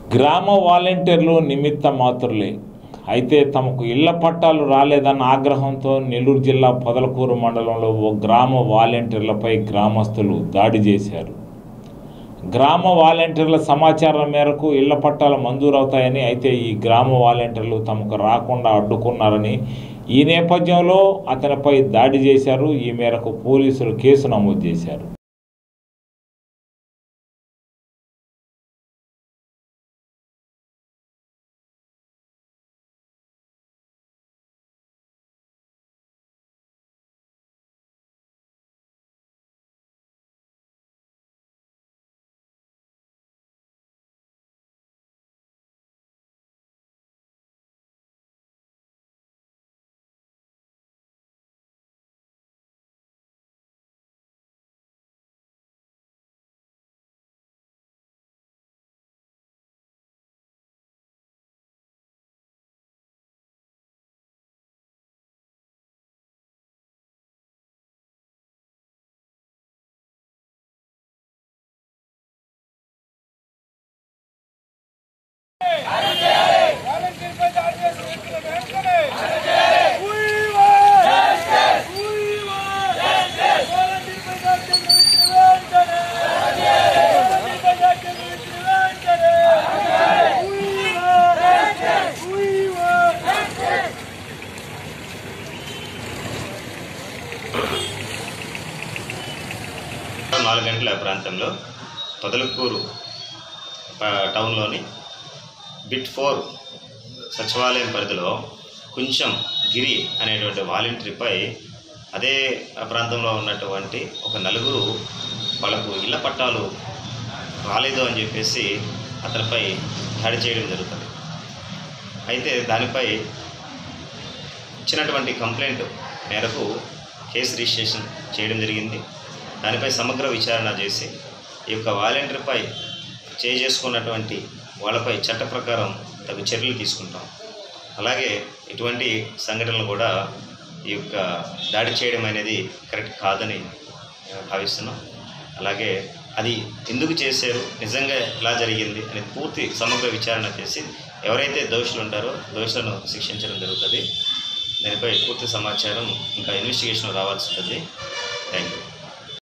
గ్రామ వాలంటీర్లు నిమిత్త మాత్రులే అయితే తమకు ఇళ్ల పట్టాలు రాలేదన్న ఆగ్రహంతో నెల్లూరు జిల్లా పొదలకూరు మండలంలో ఓ గ్రామ వాలంటీర్లపై గ్రామస్తులు దాడి చేశారు గ్రామ వాలంటీర్ల సమాచారం మేరకు ఇళ్ల పట్టాలు మంజూరవుతాయని అయితే ఈ గ్రామ వాలంటీర్లు తమకు రాకుండా అడ్డుకున్నారని ఈ నేపథ్యంలో అతనిపై దాడి చేశారు ఈ మేరకు పోలీసులు కేసు నమోదు చేశారు వాలంటీర్పై దాడి చేసిన వ్యక్తులను వెంటనే We want justice. We want justice. వాలంటీర్పై దాడి చేసిన వ్యక్తులను వెంటనే వాలంటీర్పై దాడి చేసిన వ్యక్తులను వెంటనే We want justice. We want justice. నాలుగు గంటల ప్రాంతంలో పొదలకూరు ప- టౌన్లోని బిట్ ఫోర్ సచివాలయం పరిధిలో కొంచెం గిరి అనేటువంటి వాలంటీర్పై అదే ఆ ప్రాంతంలో ఉన్నటువంటి ఒక నలుగురు వాళ్ళకు ఇళ్ల పట్టాలు రాలేదు అని చెప్పేసి అతనిపై దాడి చేయడం జరుగుతుంది అయితే దానిపై ఇచ్చినటువంటి కంప్లైంట్ మేరకు కేసు రిజిస్ట్రేషన్ చేయడం జరిగింది దానిపై సమగ్ర విచారణ చేసి ఈ యొక్క వాలంటీర్పై చేసుకున్నటువంటి వాళ్ళపై చట్ట ప్రకారం తగు చర్యలు తీసుకుంటాం అలాగే ఇటువంటి సంఘటనలు కూడా ఈ యొక్క దాడి చేయడం అనేది కరెక్ట్ కాదని ఆ, భావిస్తున్నాం అలాగే అది ఎందుకు చేశారు నిజంగా ఎలా జరిగింది అనేది పూర్తి సమగ్ర విచారణ చేసి ఎవరైతే దోషులు ఉంటారో దోషులను శిక్షించడం జరుగుతుంది దానిపై పూర్తి సమాచారం ఇంకా ఇన్వెస్టిగేషన్ రావాల్సి ఉంటుంది